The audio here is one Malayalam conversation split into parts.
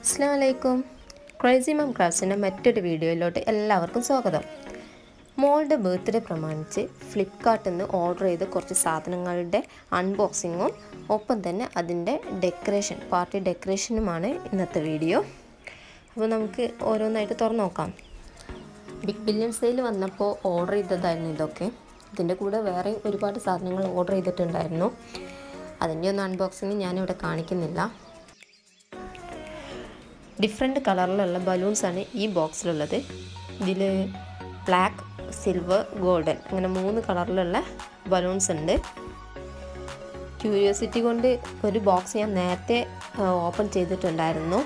അസ്സാം വലൈക്കും ക്രൈസി മം ക്രാഫ്റ്റ്സിൻ്റെ മറ്റൊരു വീഡിയോയിലോട്ട് എല്ലാവർക്കും സ്വാഗതം മോളുടെ ബർത്ത്ഡേ പ്രമാണിച്ച് ഫ്ലിപ്കാർട്ടിൽ നിന്ന് ഓർഡർ ചെയ്ത് കുറച്ച് സാധനങ്ങളുടെ അൺബോക്സിങ്ങും ഒപ്പം തന്നെ അതിൻ്റെ ഡെക്കറേഷൻ പാർട്ടി ഡെക്കറേഷനുമാണ് ഇന്നത്തെ വീഡിയോ അപ്പോൾ നമുക്ക് ഓരോന്നായിട്ട് തുറന്നു നോക്കാം ബിഗ് ബില്യൺ സെയിൽ വന്നപ്പോൾ ഓർഡർ ചെയ്തതായിരുന്നു ഇതൊക്കെ ഇതിൻ്റെ കൂടെ വേറെയും ഒരുപാട് സാധനങ്ങൾ ഓർഡർ ചെയ്തിട്ടുണ്ടായിരുന്നു അതിൻ്റെ ഒന്നും അൺബോക്സിങ് ഞാനിവിടെ കാണിക്കുന്നില്ല ഡിഫറെൻറ്റ് കളറിലുള്ള ബലൂൺസാണ് ഈ ബോക്സിലുള്ളത് ഇതിൽ ബ്ലാക്ക് സിൽവർ ഗോൾഡൻ അങ്ങനെ മൂന്ന് കളറിലുള്ള ബലൂൺസ് ഉണ്ട് ക്യൂരിയോസിറ്റി കൊണ്ട് ഒരു ബോക്സ് ഞാൻ നേരത്തെ ഓപ്പൺ ചെയ്തിട്ടുണ്ടായിരുന്നു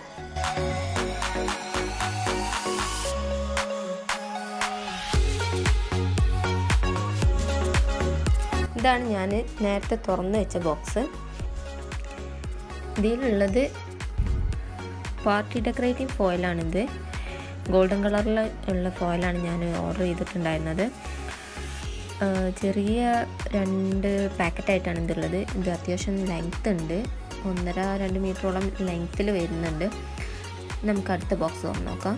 ഇതാണ് ഞാൻ നേരത്തെ തുറന്നു വെച്ച ബോക്സ് ഇതിലുള്ളത് പാർട്ടി ഡെക്കറേറ്റീവ് ഫോയിലാണിത് ഗോൾഡൻ കളറിൽ ഉള്ള ഫോയിലാണ് ഞാൻ ഓർഡർ ചെയ്തിട്ടുണ്ടായിരുന്നത് ചെറിയ രണ്ട് പാക്കറ്റായിട്ടാണ് ഇതുള്ളത് ഇത് അത്യാവശ്യം ലെങ്ത് ഉണ്ട് ഒന്നര രണ്ട് മീറ്ററോളം ലെങ്ത്തിൽ വരുന്നുണ്ട് നമുക്ക് അടുത്ത ബോക്സ് തുറന്ന് നോക്കാം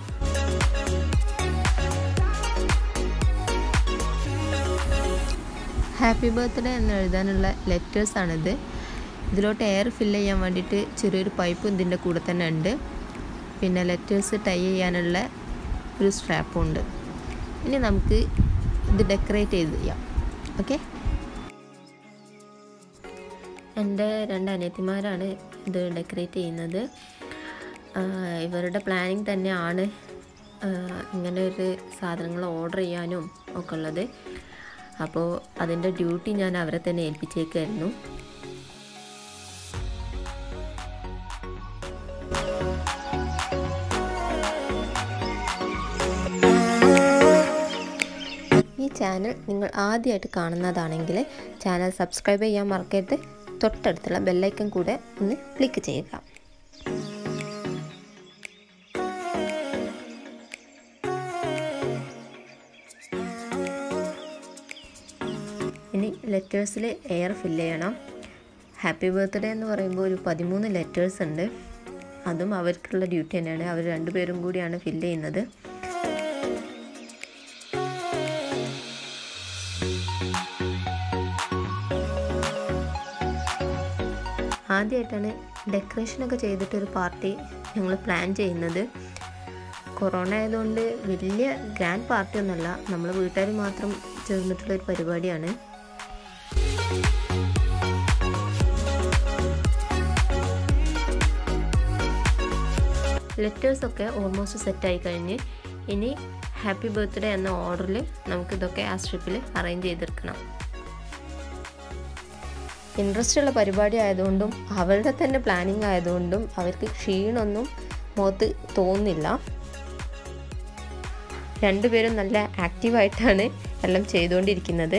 ഹാപ്പി ബർത്ത്ഡേ എന്ന് എഴുതാനുള്ള ലെറ്റേഴ്സാണിത് ഇതിലോട്ട് എയർ ഫില്ല് ചെയ്യാൻ വേണ്ടിയിട്ട് ചെറിയൊരു പൈപ്പ് ഇതിൻ്റെ കൂടെ തന്നെ ഉണ്ട് പിന്നെ ലെറ്റേഴ്സ് ടൈ ചെയ്യാനുള്ള ഒരു സ്ട്രാപ്പും ഉണ്ട് ഇനി നമുക്ക് ഇത് ഡെക്കറേറ്റ് ചെയ്ത് ചെയ്യാം ഓക്കെ എൻ്റെ രണ്ട് അനിയത്തിമാരാണ് ഇത് ഡെക്കറേറ്റ് ചെയ്യുന്നത് ഇവരുടെ പ്ലാനിങ് തന്നെയാണ് ഇങ്ങനെ ഒരു സാധനങ്ങൾ ഓർഡർ ചെയ്യാനും ഒക്കെ ഉള്ളത് അപ്പോൾ അതിൻ്റെ ഡ്യൂട്ടി ഞാൻ അവരെ തന്നെ ഏൽപ്പിച്ചേക്കായിരുന്നു ഈ ചാനൽ നിങ്ങൾ ആദ്യമായിട്ട് കാണുന്നതാണെങ്കിൽ ചാനൽ സബ്സ്ക്രൈബ് ചെയ്യാൻ മറക്കരുത് തൊട്ടടുത്തുള്ള ബെല്ലൈക്കൺ കൂടെ ഒന്ന് ക്ലിക്ക് ചെയ്യുക ഇനി ലെറ്റേഴ്സിൽ എയർ ഫില്ല് ചെയ്യണം ഹാപ്പി ബർത്ത്ഡേ എന്ന് പറയുമ്പോൾ ഒരു പതിമൂന്ന് ലെറ്റേഴ്സ് ഉണ്ട് അതും അവർക്കുള്ള ഡ്യൂട്ടി തന്നെയാണ് അവർ രണ്ടുപേരും കൂടിയാണ് ഫില്ല് ചെയ്യുന്നത് ആദ്യമായിട്ടാണ് ഡെക്കറേഷനൊക്കെ ചെയ്തിട്ടൊരു പാർട്ടി ഞങ്ങൾ പ്ലാൻ ചെയ്യുന്നത് കൊറോണ ആയതുകൊണ്ട് വലിയ ഗ്രാൻഡ് പാർട്ടി ഒന്നുമല്ല നമ്മൾ വീട്ടുകാർ മാത്രം ചേർന്നിട്ടുള്ള ഒരു പരിപാടിയാണ് ലെറ്റേഴ്സൊക്കെ ഓൾമോസ്റ്റ് സെറ്റായി കഴിഞ്ഞ് ഇനി ഹാപ്പി ബർത്ത്ഡേ എന്ന ഓർഡറിൽ നമുക്കിതൊക്കെ ആ സ്ട്രിപ്പിൽ അറേഞ്ച് ചെയ്തെടുക്കണം ഇൻട്രസ്റ്റ് ഉള്ള പരിപാടി ആയതുകൊണ്ടും അവരുടെ തന്നെ പ്ലാനിങ് ആയതുകൊണ്ടും അവർക്ക് ക്ഷീണമൊന്നും മുഖത്ത് തോന്നുന്നില്ല രണ്ടുപേരും നല്ല ആക്റ്റീവായിട്ടാണ് എല്ലാം ചെയ്തുകൊണ്ടിരിക്കുന്നത്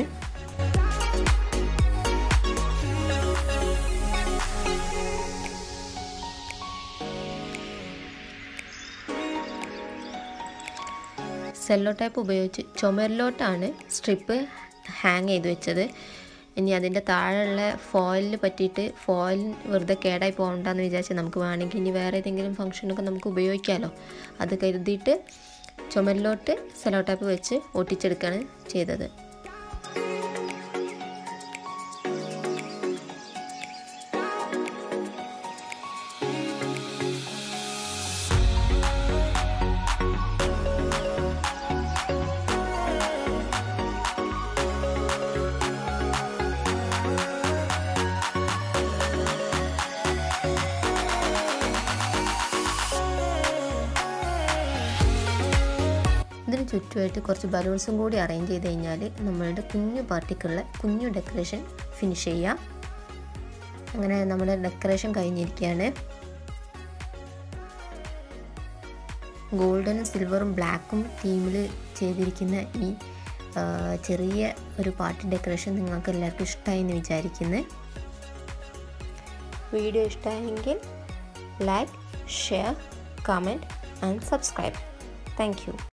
സെല്ലോ ടൈപ്പ് ഉപയോഗിച്ച് ചുമരിലോട്ടാണ് സ്ട്രിപ്പ് ഹാങ് ചെയ്ത് വെച്ചത് ഇനി അതിൻ്റെ താഴെയുള്ള ഫോയിലിന് പറ്റിയിട്ട് ഫോയിൽ വെറുതെ കേടായി പോകണ്ടെന്ന് വിചാരിച്ച് നമുക്ക് വേണമെങ്കിൽ ഇനി വേറെ ഏതെങ്കിലും ഫംഗ്ഷനൊക്കെ നമുക്ക് ഉപയോഗിക്കാമല്ലോ അത് കരുതിയിട്ട് ചുമരിലോട്ട് സെലോ ടൈപ്പ് വെച്ച് ഒട്ടിച്ചെടുക്കുകയാണ് ചെയ്തത് ഇതിന് ചുറ്റുമായിട്ട് കുറച്ച് ബലൂൺസും കൂടി അറേഞ്ച് ചെയ്ത് കഴിഞ്ഞാൽ നമ്മളുടെ കുഞ്ഞു പാർട്ടിക്കുള്ള കുഞ്ഞു ഡെക്കറേഷൻ ഫിനിഷ് ചെയ്യാം അങ്ങനെ നമ്മുടെ ഡെക്കറേഷൻ കഴിഞ്ഞിരിക്കുകയാണ് ഗോൾഡനും സിൽവറും ബ്ലാക്കും തീമിൽ ചെയ്തിരിക്കുന്ന ഈ ചെറിയ ഒരു പാർട്ടി ഡെക്കറേഷൻ നിങ്ങൾക്ക് എല്ലാവർക്കും ഇഷ്ടമായി എന്ന് വിചാരിക്കുന്നു വീഡിയോ ഇഷ്ടമായെങ്കിൽ like share comment and subscribe thank U